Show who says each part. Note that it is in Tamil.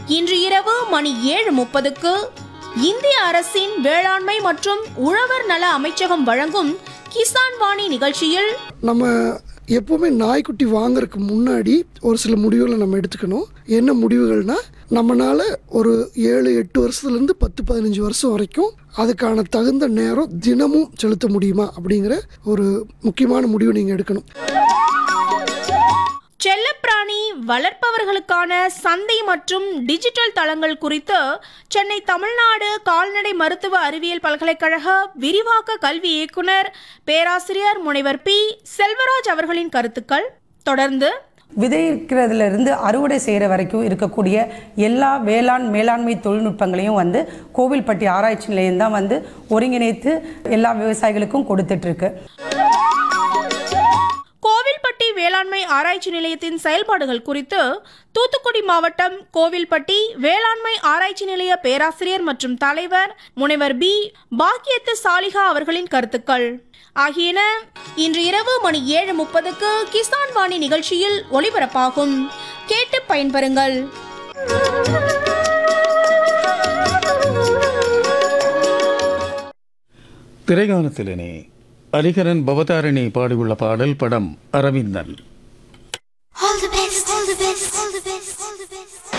Speaker 1: இன்று இரவு மணி ஏழு முப்பதுக்கு இந்திய அரசின் வேளாண்மை மற்றும் உழவர் நல அமைச்சகம் வழங்கும் கிசான் வாணி நிகழ்ச்சியில்
Speaker 2: நம்ம எப்போவுமே நாய்க்குட்டி வாங்குறதுக்கு முன்னாடி ஒரு சில முடிவுகளை நம்ம எடுத்துக்கணும் என்ன முடிவுகள்னா நம்மனால ஒரு ஏழு எட்டு வருஷத்துலேருந்து பத்து பதினஞ்சு வருஷம் வரைக்கும் அதுக்கான தகுந்த நேரம் தினமும் செலுத்த முடியுமா அப்படிங்கிற ஒரு முக்கியமான முடிவு நீங்கள் எடுக்கணும்
Speaker 1: செல்லப்பிராணி வளர்ப்பவர்களுக்கான சந்தை மற்றும் டிஜிட்டல் தளங்கள் குறித்து சென்னை தமிழ்நாடு கால்நடை மருத்துவ அறிவியல் பல்கலைக்கழக விரிவாக்க கல்வி இயக்குனர் பேராசிரியர் முனைவர் பி செல்வராஜ் அவர்களின் கருத்துக்கள் தொடர்ந்து
Speaker 3: விதைக்கிறதுல இருந்து அறுவடை செய்கிற வரைக்கும் இருக்கக்கூடிய எல்லா வேளாண் மேலாண்மை தொழில்நுட்பங்களையும் வந்து கோவில்பட்டி ஆராய்ச்சி நிலையம் தான் வந்து ஒருங்கிணைத்து எல்லா விவசாயிகளுக்கும் கொடுத்துட்ருக்கு
Speaker 1: கோவில்பட்டி வேளாண்மை ஆராய்ச்சி நிலையத்தின் செயல்பாடுகள் குறித்து தூத்துக்குடி மாவட்டம் கோவில்பட்டி வேளாண்மை ஆராய்ச்சி நிலைய பேராசிரியர் மற்றும் தலைவர் முனைவர் பி பாக்கியத்து சாலிகா அவர்களின் கருத்துக்கள் ஆகியன இன்று இரவு மணி ஏழு முப்பதுக்கு கிசான் வாணி நிகழ்ச்சியில் ஒளிபரப்பாகும் கேட்டு பயன்பெறுங்கள்
Speaker 4: திரைகாலத்திலே அரிகரன் பவதாரிணி பாடியுள்ள பாடல் படம் Aravindan
Speaker 5: All the best, all the best, all the best, all the best.